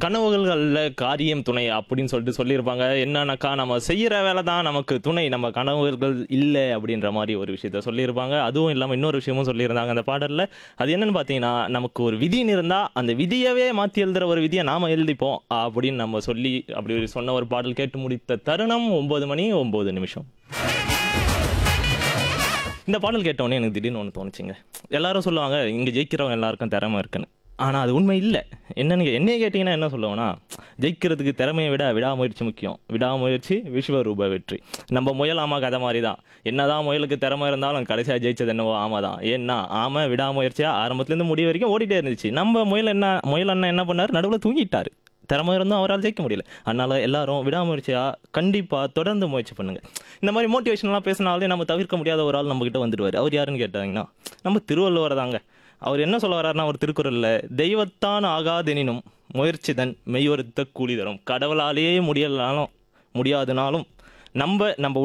கனவுகள்ல காரியம் துணை அப்படின்னு சொல்லிட்டு சொல்லியிருப்பாங்க என்னன்னாக்கா நம்ம செய்யற வேலை தான் நமக்கு துணை நம்ம கனவுகள் இல்லை அப்படின்ற மாதிரி ஒரு விஷயத்த சொல்லியிருப்பாங்க அதுவும் இல்லாமல் இன்னொரு விஷயமும் சொல்லியிருந்தாங்க அந்த பாடல்ல அது என்னன்னு பார்த்தீங்கன்னா நமக்கு ஒரு விதின்னு இருந்தா அந்த விதியவே மாற்றி எழுதுற ஒரு விதியை நாம எழுதிப்போம் அப்படின்னு நம்ம சொல்லி அப்படி ஒரு சொன்ன ஒரு பாடல் கேட்டு முடித்த தருணம் ஒன்பது மணி ஒன்பது நிமிஷம் இந்த பாடல் கேட்டோடனே எனக்கு திடீர்னு ஒன்று தோணுச்சுங்க எல்லாரும் சொல்லுவாங்க இங்கே ஜெயிக்கிறவங்க எல்லாருக்கும் திறமை இருக்குன்னு ஆனால் அது உண்மை இல்லை என்னன்னு என்னைய கேட்டிங்கன்னா என்ன சொல்லுவேன்னா ஜெயிக்கிறதுக்கு திறமையை விட விடாமுயற்சி முக்கியம் விடாமுயற்சி விஸ்வரூப வெற்றி நம்ம முயல் ஆமா கதை மாதிரி தான் என்னதான் முயலுக்கு திறமை இருந்தாலும் கடைசியாக ஜெயிச்சது என்னவோ ஆமா தான் ஏன்னா ஆமா விடாமுயற்சியாக ஆரம்பத்துலேருந்து முடிவு வரைக்கும் ஓடிட்டே இருந்துச்சு நம்ம முயல் என்ன முயல் அண்ணன் என்ன பண்ணார் நடுவில் தூங்கிட்டாரு திறமை இருந்தும் அவரால் ஜெயிக்க முடியல அதனால எல்லாரும் விடாமுயற்சியா கண்டிப்பா தொடர்ந்து முயற்சி பண்ணுங்க இந்த மாதிரி மோட்டிவேஷன்லாம் பேசினாலே நம்ம தவிர்க்க முடியாத ஒரு ஆள் நம்ம கிட்ட வந்துடுவார் அவர் யாருன்னு கேட்டாங்கன்னா நம்ம திருவள்ளுவர் தாங்க அவர் என்ன சொல்ல வர்றாருன்னா அவர் திருக்குறள்ல தெய்வத்தான் ஆகாதெனினும் முயற்சிதன் மெய்வருத்த கூலி தரும் கடவுளாலேயே முடியலனாலும் முடியாதுனாலும் நம்ம நம்ம